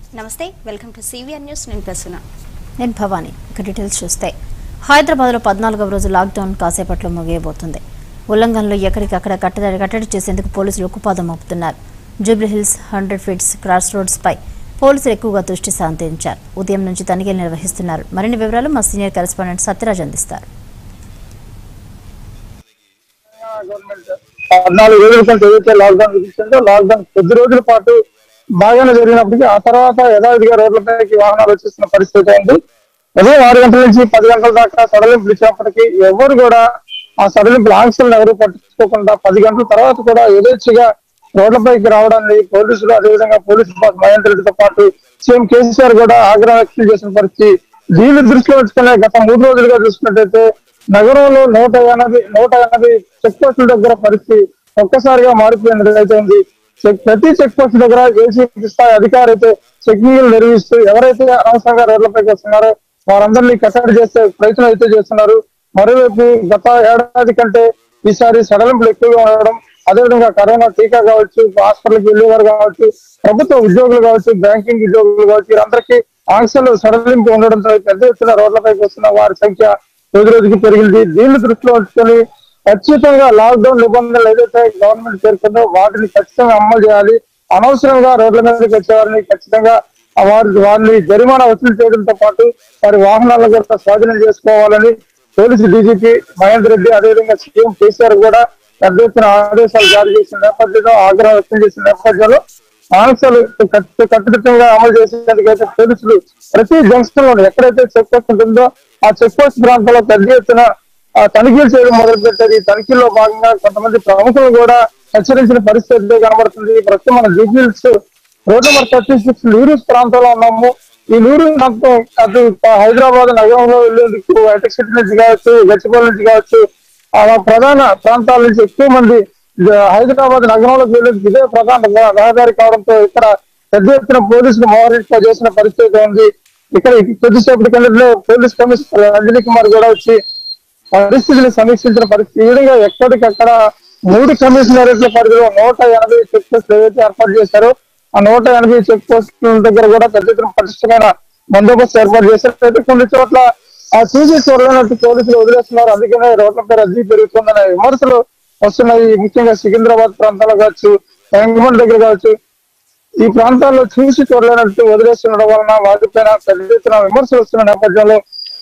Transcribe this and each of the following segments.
నమస్తే welcome to CVR news నేను ప్రసన్న నేను భవానీ ఇక డీటెయిల్స్ చూస్తే హైదరాబాద్లో పద్నాలుగవ రోజు లాక్డౌన్ కాసేపట్లో ముగియబోతుంది ఉల్లంఘనలు ఎక్కడికక్కడ కట్టడి కట్టడి చేసేందుకు పోలీసులు ఉక్కుపాదం మోపుతున్నారు Jubilee Hills hundred feets cross roads పై పోలీసులు ఎక్కువగా దృష్టి సాధించారు ఉదయం నుంచి తనిఖీలు నిర్వహిస్తున్నారు మరిన్ని వివరాలు మా సీనియర్ కరెస్పాండెంట్ సత్యరాజ్ అందిస్తారు పద్నాలుగు రోజుల కంటే ఏదైతే లాక్డౌన్ విధించిందో లాక్డౌన్ కొద్ది రోజుల పాటు బాగానే జరిగినప్పటికీ ఆ తర్వాత యథావిధిగా రోడ్లపైకి వాహనాలు వచ్చేసిన పరిస్థితి ఉంది ఉదయం ఆరు గంటల నుంచి పది గంటల దాకా సడలింపులు ఇచ్చినప్పటికీ ఎవరు కూడా ఆ సడలింపుల ఆంక్షలను ఎవరు పట్టించుకోకుండా పది గంటల తర్వాత కూడా యథేచ్ఛగా రోడ్లపైకి రావడాన్ని పోలీసులు అదేవిధంగా పోలీసు బాస్ మహేందర్ రెడ్డితో పాటు సీఎం కేసీఆర్ కూడా ఆగ్రహం వ్యక్తం చేసిన పరిస్థితి దీన్ని దృష్టిలో ఉంచుకునే గత మూడు రోజులుగా చూసుకున్నట్టయితే నగరంలో నూట ఎనభై నూట ఎనభై చెక్ పోస్టుల దగ్గర పరిస్థితి ఒక్కసారిగా మారిపోయినది అయితే ఉంది చెక్- ప్రతి చెక్ పోస్ట్ దగ్గర ఏసీపీ స్థాయి అధికారి అయితే చెకింగ్లు నిర్వహిస్తూ ఎవరైతే అనవసరంగా రోడ్లపైకి వస్తున్నారో వారందరినీ కట్టడి చేసే ప్రయత్నం అయితే చేస్తున్నారు మరోవైపు గత ఏడాది కంటే ఈసారి సడలింపులు ఎక్కువగా ఉండడం అదేవిధంగా కరోనా టీకా కావచ్చు హాస్పిటల్కి వెళ్ళేవారు కావచ్చు ప్రభుత్వ ఉద్యోగులు కావచ్చు బ్యాంకింగ్ ఉద్యోగులు కావచ్చు వీరందరికీ ఆంక్షలు సడలింపు ఉండడంతో పెద్ద ఎత్తున రోడ్లపైకి వస్తున్న వారి సంఖ్య రోజు రోజుకి పెరిగింది దీన్ని దృష్టిలో ఉంచుకొని ఖచ్చితంగా లాక్డౌన్ నిబంధనలు ఏదైతే గవర్నమెంట్ పేర్కొందో వాటిని ఖచ్చితంగా అమలు చేయాలి అనవసరంగా రోడ్ల మీదకి వచ్చేవారిని ఖచ్చితంగా ఆ వారి వారిని జరిమానా వసూలు చేయడంతో పాటు వారి వాహనాలను కూడా స్వాధీనం చేసుకోవాలని పోలీసు డీజీపీ మహేందర్ రెడ్డి అదేవిధంగా సీఎం కేసీఆర్ కూడా పెద్ద ఎత్తున ఆదేశాలు జారీ చేసిన నేపథ్యంలో ఆగ్రహం వ్యక్తం చేసిన నేపథ్యంలో ఆంక్షలు కట్టు- కట్టుదిట్టంగా అమలు చేసేందుకైతే పోలీసులు ప్రతి జంక్షన్ లో ఎక్కడైతే చెక్ పోస్ట్ ఉంటుందో ఆ చెక్ పోస్ట్ ప్రాంతంలో పెద్ద ఎత్తున ఆ తనిఖీలు చేయడం మొదలు పెట్టారు ఈ తనిఖీల్లో భాగంగా కొంతమంది ప్రముఖులు కూడా హెచ్చరించిన పరిస్థితి కనబడుతుంది ప్రస్తుతం మన Jubilees road number thirty six లూరూస్ ప్రాంతంలో ఉన్నాము ఈ లూరు ప్రాంతం అటు హైదరాబాద్ నగరంలో వెళ్ళేందుకు హైటెక్ సిటీ నుంచి కావచ్చు గచ్చిబౌలి నుంచి కావచ్చు ఆ ప్రధాన ప్రాంతాల నుంచి ఎక్కువ మంది జ- హైదరాబాద్ నగరంలోకి వెళ్ళేందుకు ఇదే ప్రధాన ర- రహదారి కావడంతో ఇక్కడ పెద్ద ఎత్తున పోలీసులు మోహరించ చేసిన పరిస్థితి ఉంది ఇక్కడ కొద్దిసేపటి కిందట్లో పోలీస్ కమిషనర్ అంజనీ కుమార్ కూడా వచ్చి పరిస్థితిని సమీక్షించిన పరిస్థితి ఈ విధంగా ఎక్కడికక్కడ మూడు కమిషనరేట్ల పరిధిలో నూట ఎనభై చెక్ పోస్టులు ఏవైతే ఏర్పాటు చేశారో ఆ నూట ఎనభై చెక్ పోస్టుల దగ్గర కూడా పెద్ద ఎత్తున పటిష్టమైన బందోబస్తు ఏర్పాటు చేశారు అయితే కొన్ని చోట్ల ఆ చూసి చూడలేనట్టు పోలీసులు వదిలేస్తున్నారు అందుకనే రోడ్లపై రద్దీ పెరుగుతుందనే విమర్శలు వస్తున్నాయి ముఖ్యంగా సికింద్రాబాద్ ప్రాంతాల్లో కావచ్చు రంగమండ దగ్గర కావచ్చు ఈ ప్రాంతాల్లో చూసి చూడలేనట్టు వదిలేస్తుండడం వలన వాటిపైన పెద్ద ఎత్తున విమర్శలు వస్తున్న నేపథ్యంలో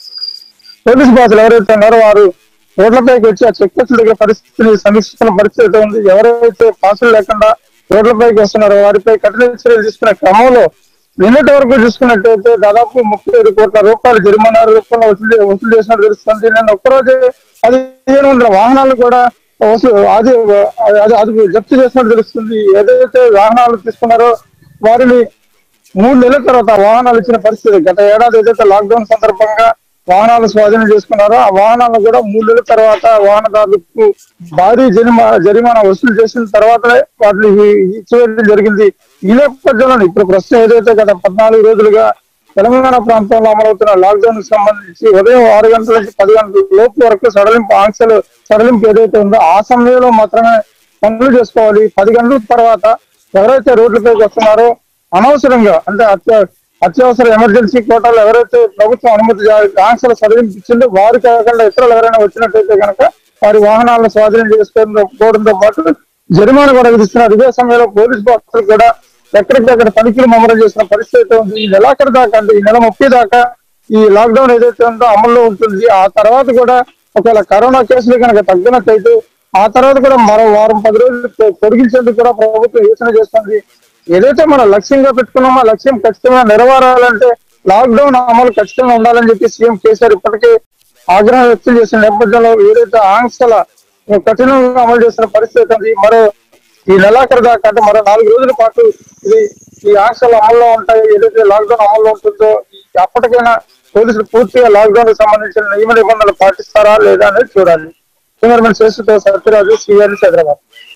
పోలీసు బాసులు ఎవరైతే ఉన్నారో వారు రోడ్లపైకి వచ్చి ఆ చెక్ పోస్టుల దగ్గర పరిస్థితిని సమీక్షిస్తున్న పరిస్థితి అయితే ఉంది ఎవరైతే పాసులు లేకుండా రోడ్లపైకి వస్తున్నారో వారిపై కఠిన చర్యలు తీసుకునే క్రమంలో నిన్నటి వరకు చూసుకున్నట్టయితే దాదాపు ముప్పై ఐదు కోట్ల రూపాయలు జరిమానా రూపంలో వసూలు వసూలు చేసినట్టు తెలుస్తుంది నేను ఒక్కరోజే పదిహేను వందల వాహనాలు కూడా వసూలు అది అది అది జప్తు చేసినట్టు తెలుస్తుంది ఏదైతే వాహనాలు తీసుకున్నారో వారిని మూడు నెలల తర్వాత వాహనాలు ఇచ్చిన పరిస్థితి గత ఏడాది ఏదైతే లాక్డౌన్ సందర్భంగా వాహనాలు స్వాధీనం చేసుకున్నారో ఆ వాహనాలను కూడా మూడు నెలల తర్వాత వాహనదారులకు భారీ జరిమా జరిమానా వసూలు చేసిన తర్వాతనే వాటిని ఇచ్చివేయడం జరిగింది ఈ నేపథ్యంలో ఇప్పుడు ప్రస్తుతం ఏదైతే గత పద్నాలుగు రోజులుగా తెలంగాణ ప్రాంతంలో అమలవుతున్న లాక్డౌన్ కి సంబంధించి ఉదయం ఆరు గంటల నుంచి పది గంటల లోపు వరకు సడలింపు ఆంక్షలు సడలింపు ఏదైతే ఉందో ఆ సమయంలో మాత్రమే పనులు చేసుకోవాలి పది గంటల తర్వాత ఎవరైతే రోడ్లపైకి వస్తున్నారో అనవసరంగా అంటే అత్య అత్యవసర ఎమర్జెన్సీ కోటాలు ఎవరైతే ప్రభుత్వం అనుమతి జా- ఆంక్షలు సడలింపించిందో వారు కాకుండా ఇతరులు ఎవరైనా వచ్చినట్టయితే కనుక వారి వాహనాలను స్వాధీనం చేసుకోవడంతో పాటు జరిమానా కూడా విధిస్తున్నారు ఇదే సమయంలో పోలీస్ బాక్సులు కూడా ఎక్కడికక్కడ తనిఖీలు ముమ్మరం చేసిన పరిస్థితి అయితే ఉంది ఈ నెలాఖరు దాకా అంటే ఈ నెల ముప్పై దాకా ఈ లాక్డౌన్ ఏదైతే ఉందో అమల్లో ఉంటుంది ఆ తర్వాత కూడా ఒకవేళ కరోనా కేసులు కనుక తగ్గినట్టయితే ఆ తర్వాత కూడా మరో వారం పది రోజులు పొ- పొడిగించేందుకు కూడా ప్రభుత్వం యోచన చేస్తుంది ఏదైతే మనం లక్ష్యంగా పెట్టుకున్నామో ఆ లక్ష్యం ఖచ్చితంగా నెరవేరాలంటే లాక్డౌన్ అమలు ఖచ్చితంగా ఉండాలని చెప్పి సీఎం కేసీఆర్ ఇప్పటికే ఆగ్రహం వ్యక్తం చేసిన నేపథ్యంలో ఏదైతే ఆంక్షల కఠినంగా అమలు చేసిన పరిస్థితి ఉంది మరో ఈ నెలాఖరు దాకా అంటే మరో నాలుగు రోజుల పాటు ఇది ఈ ఆంక్షలు అమల్లో ఉంటాయి ఏదైతే లాక్డౌన్ అమల్లో ఉంటుందో ఈ అప్పటికైనా పోలీసులు పూర్తిగా లాక్డౌన్ కి సంబంధించిన నియమ నిబంధనలు పాటిస్తారా లేదా అనేది చూడాలి కెమెరామెన్ శేషుతో సత్యరాజు సిఆర్ హైదరాబాద్